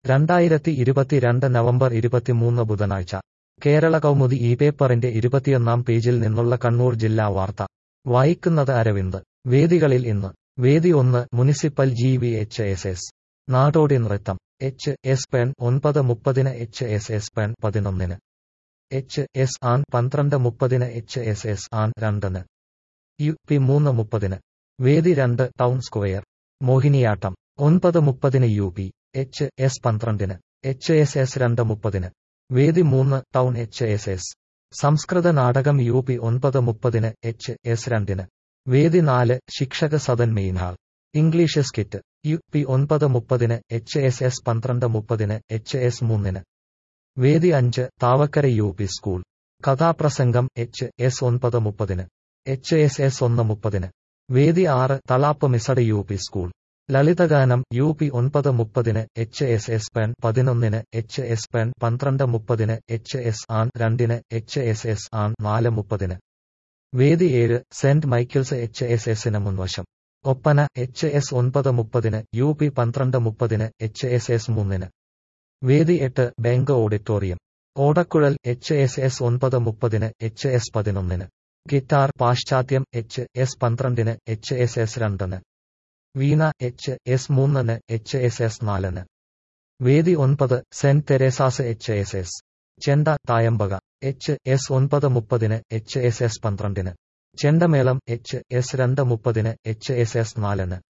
രണ്ടായിരത്തി ഇരുപത്തിരണ്ട് നവംബർ ഇരുപത്തിമൂന്ന് ബുധനാഴ്ച കേരള കൗമുദി ഈ പേപ്പറിന്റെ ഇരുപത്തിയൊന്നാം പേജിൽ നിന്നുള്ള കണ്ണൂർ ജില്ലാ വാർത്ത വായിക്കുന്നത് അരവിന്ദ് വേദികളിൽ ഇന്ന് വേദി ഒന്ന് municipal G V H S S നാടോടി നൃത്തം എച്ച് എസ് പെൺ ഒൻപത് മുപ്പതിന് എച്ച് എസ് എസ് പെൺ പതിനൊന്നിന് എച്ച് എസ് ആൺ പന്ത്രണ്ട് മുപ്പതിന് എച്ച് എസ് എസ് ആൺ രണ്ടിന് യു പി മൂന്ന് മുപ്പതിന് വേദി രണ്ട് ടൗൺ സ്ക്വയർ മോഹിനിയാട്ടം ഒൻപത് മുപ്പതിന് യു പി എച്ച് എസ് പന്ത്രണ്ടിന് എച്ച് എസ് എസ് രണ്ട് മുപ്പതിന് വേദി മൂന്ന് ടൗൺ എച്ച് എസ് എസ് സംസ്കൃത നാടകം യു പി ഒൻപത് മുപ്പതിന് എച്ച് എസ് രണ്ടിന് വേദി നാല് Shikshak Sadan main hall English skit U P ഒൻപത് മുപ്പതിന് എച്ച് എസ് എസ് പന്ത്രണ്ട് മുപ്പതിന് എച്ച് എസ് മൂന്നിന് വേദി അഞ്ച് താവക്കര യു പി സ്കൂൾ കഥാപ്രസംഗം എച്ച് എസ് ഒൻപത് മുപ്പതിന് എച്ച് എസ് എസ് ഒന്ന് മുപ്പതിന് വേദി ആറ് Thalap mixed U P school ലളിതഗാനം യു പി ഒൻപത് മുപ്പതിന് എച്ച് എസ് എസ് പെൺ പതിനൊന്നിന് എച്ച് എസ് പെൺ പന്ത്രണ്ട് മുപ്പതിന് എച്ച് എസ് ആൺ രണ്ടിന് എച്ച് എസ് എസ് ആൺ നാല് മുപ്പതിന് വേദി ഏഴ് സെന്റ് മൈക്കിൾസ് എച്ച് എസ് എസിന് മുൻവശം ഒപ്പന എച്ച് എസ് ഒൻപത് മുപ്പതിന് യു പി പന്ത്രണ്ട് മുപ്പതിന് എച്ച് എസ് എസ് മൂന്നിന് വേദി എട്ട് ബാങ്ക് ഓഡിറ്റോറിയം ഓടക്കുഴൽ എച്ച് എസ് എസ് ഒൻപത് മുപ്പതിന് എച്ച് എസ് പതിനൊന്നിന് ഗിറ്റാർ പാശ്ചാത്യം എച്ച് എസ് പന്ത്രണ്ടിന് എച്ച് എസ് എസ് രണ്ടിന് വീണ എച്ച് എസ് മൂന്നിന് എച്ച് എസ് എസ് നാലിന് വേദി ഒൻപത് saint Teresa's H S S ചെണ്ട തായമ്പക എച്ച് എസ് ഒൻപത് മുപ്പതിന് എച്ച് എസ് എസ് പന്ത്രണ്ടിന് ചെണ്ടമേളം എച്ച് എസ് രണ്ട് മുപ്പതിന് എച്ച് എസ് എസ് നാലിന്